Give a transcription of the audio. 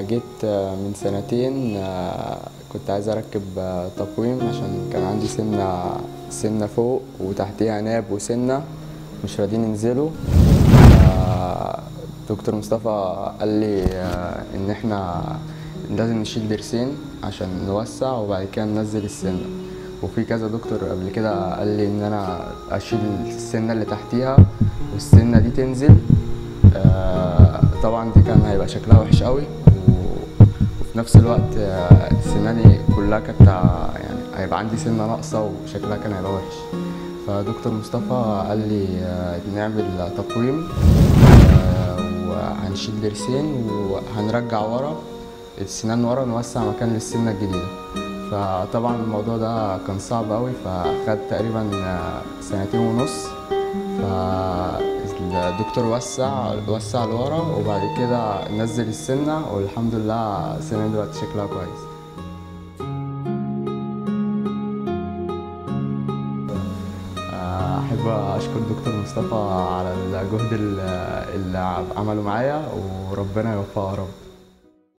جيت من سنتين كنت عايز اركب تقويم عشان كان عندي سنه سنه فوق وتحتيها ناب وسنه مش راضيين ينزلوا دكتور مصطفى قال لي ان احنا لازم نشيل ضرسين عشان نوسع وبعد كده ننزل السنه وفي كذا دكتور قبل كده قال لي ان انا اشيل السنه اللي تحتيها والسنه دي تنزل طبعا دي كان هيبقى شكلها وحش قوي وفي نفس الوقت سناني كلها كانت يعني هيبقى عندي سنه ناقصه وشكلها كان هيبقى وحش فدكتور مصطفى قال لي نعمل تقويم وهنشيل ضرسين وهنرجع ورا السنان ورا نوسع مكان للسنه الجديده فطبعا الموضوع ده كان صعب قوي فخد تقريبا سنتين ونص فالدكتور وسع وسع لورا وبعد كده نزل السنه والحمد لله السنه دلوقتي شكلها كويس احب اشكر دكتور مصطفى على الجهد اللي عمله معايا وربنا يوفقه يا رب